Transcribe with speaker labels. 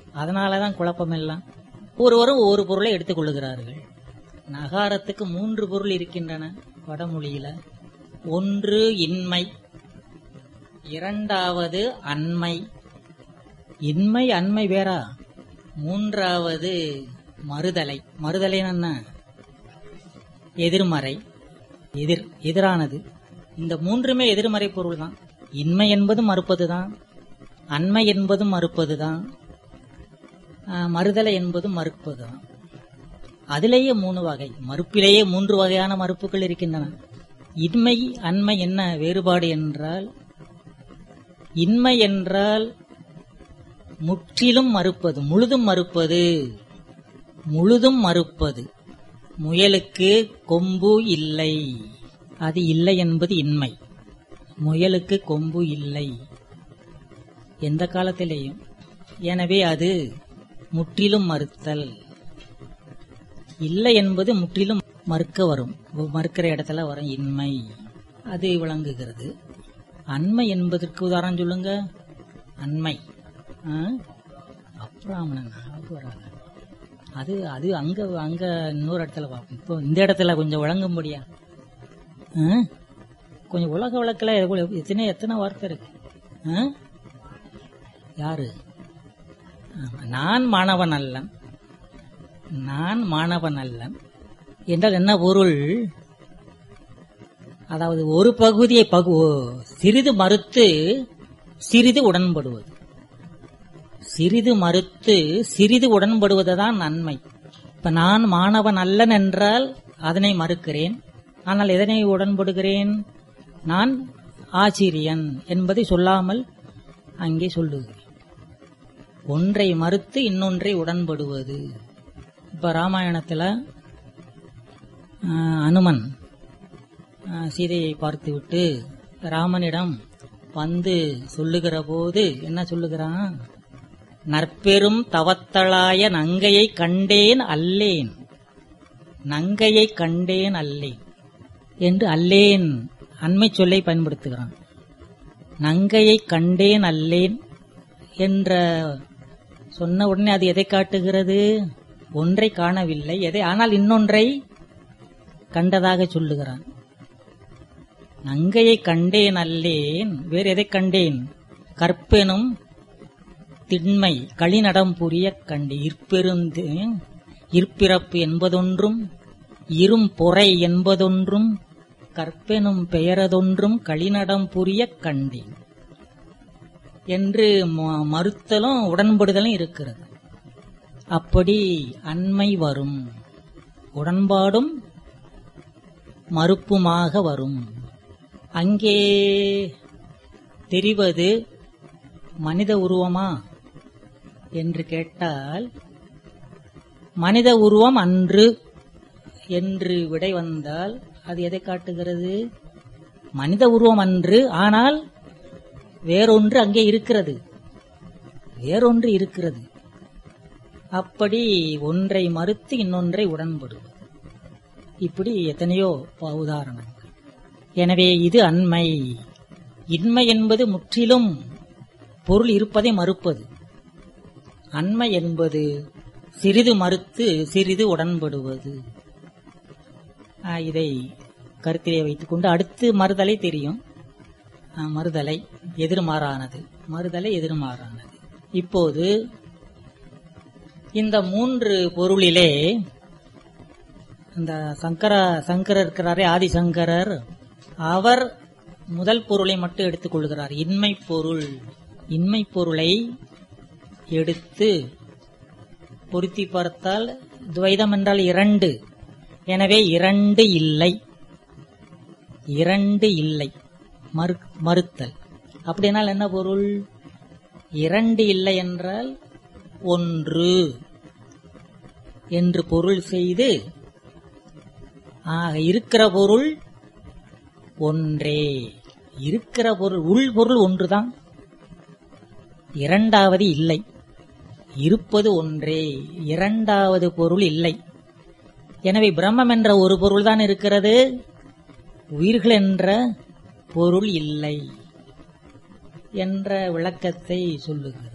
Speaker 1: அதனாலதான் குழப்பம் எல்லாம் ஒருவரும் ஒவ்வொரு பொருளை எடுத்துக் கொள்ளுகிறார்கள் நகாரத்துக்கு மூன்று பொருள் இருக்கின்றன வடமொழியில ஒன்று இன்மை இரண்டாவது அண்மை இன்மை அண்மை வேறா மூன்றாவது மறுதலை மறுதலை என்ன எதிர்மறை எதிர் எதிரானது இந்த மூன்றுமே எதிர்மறை பொருள் தான் இன்மை என்பதும் மறுப்பதுதான் அண்மை என்பதும் மறுப்பதுதான் ஆஹ், மறுதலை என்பதும் மறுப்பதுதான் அதிலேயே மூணு வகை மறுப்பிலேயே மூன்று வகையான மறுப்புகள் இருக்கின்றன இன்மை அண்மை என்ன வேறுபாடு என்றால் இன்மை என்றால் முற்றிலும் மறுப்பது முழுதும் மறுப்பது முழுதும் மறுப்பது முயலுக்கு கொம்பு இல்லை அது இல்லை என்பது இன்மை முயலுக்கு கொம்பு இல்லை எந்த காலத்திலேயும் எனவே அது முற்றிலும் மறுத்தல் இல்லை என்பது முற்றிலும் மறுக்க வரும் மறுக்கிற இடத்துல வரும் இன்மை அது விளங்குகிறது அண்மை என்பதற்கு உதாரணம் சொல்லுங்க அண்மை ஆ? அப்ராமணன் அது வராது அது அது அங்க அங்க இன்னொரு இடத்துல பார்ப்போம் இப்போ இந்த இடத்துல கொஞ்சம் விளங்கும்படியா ஆ? கொஞ்சம் உலக வழக்கில் எத்தனை எத்தனை வார்த்தை இருக்கு ஆ? யாரு ஆமா, நான் மாணவன் அல்லன் நான் மாணவன் அல்லன் என்றால் என்ன பொருள் அதாவது ஒரு பகுதியை பகு சிறிது மறுத்து சிறிது உடன்படுவது சிறிது மறுத்து சிறிது உடன்படுவதுதான் நன்மை இப்ப நான் மாணவன் அல்லன் என்றால் அதனை மறுக்கிறேன் ஆனால் எதனை உடன்படுகிறேன் நான் ஆசிரியன் என்பதை சொல்லாமல் அங்கே சொல்லுகிறேன் ஒன்றை மறுத்து இன்னொன்றை உடன்படுவது இப்ப ராமாயணத்துல ஆஹ், அனுமன் ஆஹ், சீதையை பார்த்துவிட்டு ராமனிடம் வந்து சொல்லுகிற போது என்ன சொல்லுகிறான் நற்பெரும் தவத்தளாய நங்கையை கண்டேன் அல்லேன் நங்கையை கண்டேன் அல்லேன் என்று அல்லேன் அண்மை சொல்லை பயன்படுத்துகிறான் நங்கையை கண்டேன் அல்லேன் என்ற சொன்ன உடனே அது எதை காட்டுகிறது ஒன்றை காணவில்லை எதை ஆனால் இன்னொன்றை கண்டதாக சொல்லுகிறான் நங்கையை கண்டேன் அல்லேன் வேறு எதை கண்டேன் கற்பெனும் திண்மை களிநடம் புரிய கண்டு இற்பெருந்து இற்பிறப்பு என்பதொன்றும் இரும் பொறை என்பதொன்றும் கற்பெனும் பெயரதொன்றும் களிநடம் புரிய கண்டேன் என்று ம- மறுத்தலும் உடன்படுதலும் இருக்கிறது அப்படி அண்மை வரும் உடன்பாடும் மறுப்புமாக வரும் அங்கே தெரிவது மனித உருவமா என்று கேட்டால் மனித உருவம் அன்று என்று விடை வந்தால் அது எதை காட்டுகிறது மனித உருவம் அன்று ஆனால் வேறொன்று அங்கே இருக்கிறது வேறொன்று இருக்கிறது அப்படி ஒன்றை மறுத்து இன்னொன்றை உடன்படுவது இப்படி எத்தனையோ ப- உதாரணங்கள் எனவே இது அண்மை இன்மை என்பது முற்றிலும் பொருள் இருப்பதை மறுப்பது அண்மை என்பது சிறிது மறுத்து சிறிது உடன்படுவது ஆ, இதை கருத்திலே வைத்துக்கொண்டு அடுத்து மறுதலை தெரியும் ஆ, மறுதலை எதிர்மாறானது மறுதலை எதிர்மாறானது இப்போது இந்த மூன்று பொருளிலே இந்த சங்கர சங்கரர் இருக்கிறாரே ஆதிசங்கரர் அவர் முதல் பொருளை மட்டும் எடுத்துக்கொள்கிறார் இன்மை பொருள் இன்மை பொருளை எடுத்து பொருத்தி பார்த்தால் துவைதம் என்றால் இரண்டு எனவே இரண்டு இல்லை இரண்டு இல்லை மறு- மறுத்தல் அப்படினால் என்ன பொருள் இரண்டு இல்லை என்றால் ஒன்று என்று பொருள் செய்து ஆக இருக்கிற பொருள் ஒன்றே இருக்கிற பொருள் உள் பொருள் ஒன்றுதான் இரண்டாவது இல்லை இருப்பது ஒன்றே இரண்டாவது பொருள் இல்லை எனவே பிரம்மம் என்ற ஒரு பொருள் தான் இருக்கிறது உயிர்கள் என்ற பொருள் இல்லை என்ற விளக்கத்தை சொல்லுகிறது